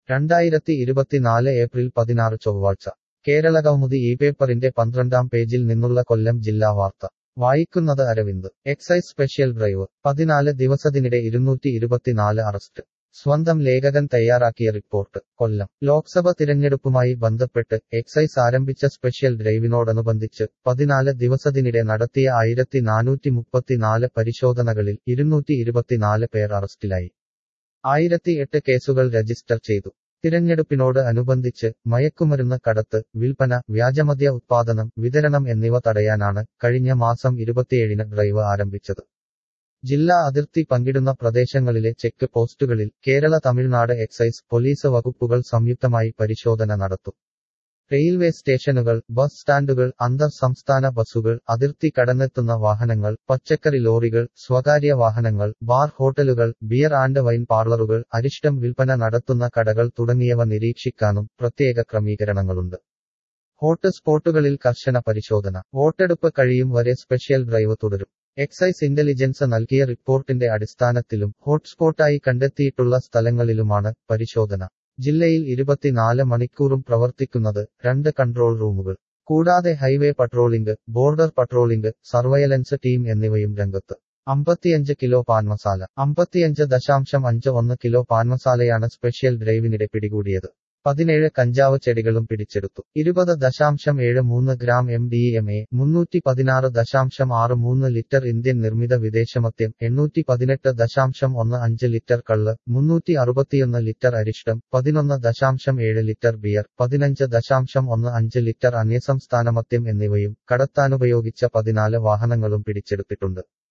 രണ്ടായിരത്തി ഇരുപത്തിനാല് ഏപ്രിൽ പതിനാറ് ചൊവ്വാഴ്ച കേരളകൗമുദി ഈ പേപ്പറിന്റെ പന്ത്രണ്ടാം പേജിൽ നിന്നുള്ള കൊല്ലം ജില്ലാ വാർത്ത വായിക്കുന്നത് അരവിന്ദ് എക്സൈസ് സ്പെഷ്യൽ ഡ്രൈവ് പതിനാല് ദിവസത്തിനിടെ ഇരുന്നൂറ്റി ഇരുപത്തിനാല് അറസ്റ്റ് സ്വന്തം ലേഖകൻ തയ്യാറാക്കിയ റിപ്പോർട്ട് കൊല്ലം ലോക്സഭ തിരഞ്ഞെടുപ്പുമായി ബന്ധപ്പെട്ട് എക്സൈസ് ആരംഭിച്ച സ്പെഷ്യൽ ഡ്രൈവിനോടനുബന്ധിച്ച് പതിനാല് ദിവസത്തിനിടെ നടത്തിയ ആയിരത്തി നാനൂറ്റി മുപ്പത്തിനാല് പരിശോധനകളിൽ ഇരുന്നൂറ്റി ഇരുപത്തിനാല് പേർ അറസ്റ്റിലായി ആയിരത്തി എട്ട് കേസുകൾ രജിസ്റ്റർ ചെയ്തു തിരഞ്ഞെടുപ്പിനോട് അനുബന്ധിച്ച് മയക്കുമരുന്ന് കടത്ത് വിൽപ്പന വ്യാജമദ്യ ഉത്പാദനം വിതരണം എന്നിവ തടയാനാണ് കഴിഞ്ഞ മാസം ഇരുപത്തിയേഴിന് ഡ്രൈവ് ആരംഭിച്ചത് ജില്ലാ അതിർത്തി പങ്കിടുന്ന പ്രദേശങ്ങളിലെ ചെക്ക് പോസ്റ്റുകളിൽ കേരള തമിഴ്നാട് എക്സൈസ് പോലീസ് വകുപ്പുകൾ സംയുക്തമായി പരിശോധന നടത്തും റെയിൽവേ സ്റ്റേഷനുകൾ ബസ് സ്റ്റാൻഡുകൾ അന്തർ സംസ്ഥാന ബസ്സുകൾ അതിർത്തി കടന്നെത്തുന്ന വാഹനങ്ങൾ പച്ചക്കറി ലോറികൾ സ്വകാര്യ വാഹനങ്ങൾ ബാർ ഹോട്ടലുകൾ ബിയർ ആൻഡ് വൈൻ പാർലറുകൾ അരിഷ്ടം വിൽപ്പന നടത്തുന്ന കടകൾ തുടങ്ങിയവ നിരീക്ഷിക്കാനും പ്രത്യേക ക്രമീകരണങ്ങളുണ്ട് ഹോട്ട് സ്പോട്ടുകളിൽ കർശന പരിശോധന വോട്ടെടുപ്പ് കഴിയും വരെ സ്പെഷ്യൽ ഡ്രൈവ് തുടരും എക്സൈസ് ഇന്റലിജൻസ് നൽകിയ റിപ്പോർട്ടിന്റെ അടിസ്ഥാനത്തിലും ഹോട്ട്സ്പോട്ടായി കണ്ടെത്തിയിട്ടുള്ള സ്ഥലങ്ങളിലുമാണ് പരിശോധന ജില്ലയിൽ ഇരുപത്തിനാല് മണിക്കൂറും പ്രവർത്തിക്കുന്നത് രണ്ട് കൺട്രോൾ റൂമുകൾ കൂടാതെ highway patrolling border patrolling surveillance team എന്നിവയും രംഗത്ത് അമ്പത്തിയഞ്ച് കിലോ പാൻമസാല അമ്പത്തിയഞ്ച് ദശാംശം അഞ്ച് ഒന്ന് കിലോ പാൻമസാലയാണ് സ്പെഷ്യൽ ഡ്രൈവിനിടെ പിടികൂടിയത് പതിനേഴ് കഞ്ചാവ് ചെടികളും പിടിച്ചെടുത്തു ഇരുപത് ദശാംശം ഏഴ് മൂന്ന് gram M D M A മുന്നൂറ്റി പതിനാറ് ദശാംശം ആറ് മൂന്ന് ലിറ്റർ ഇന്ത്യൻ നിർമ്മിത വിദേശമദ്യം എണ്ണൂറ്റി പതിനെട്ട് ദശാംശം ഒന്ന് അഞ്ച് ലിറ്റർ കള്ള് മുന്നൂറ്റി അറുപത്തിയൊന്ന് ലിറ്റർ അരിഷ്ടം പതിനൊന്ന് ദശാംശം ഏഴ് ലിറ്റർ ബിയർ പതിനഞ്ച് ദശാംശം ഒന്ന് അഞ്ച് ലിറ്റർ അന്യസംസ്ഥാന മദ്യം എന്നിവയും കടത്താനുപയോഗിച്ച പതിനാല് വാഹനങ്ങളും പിടിച്ചെടുത്തിട്ടുണ്ട്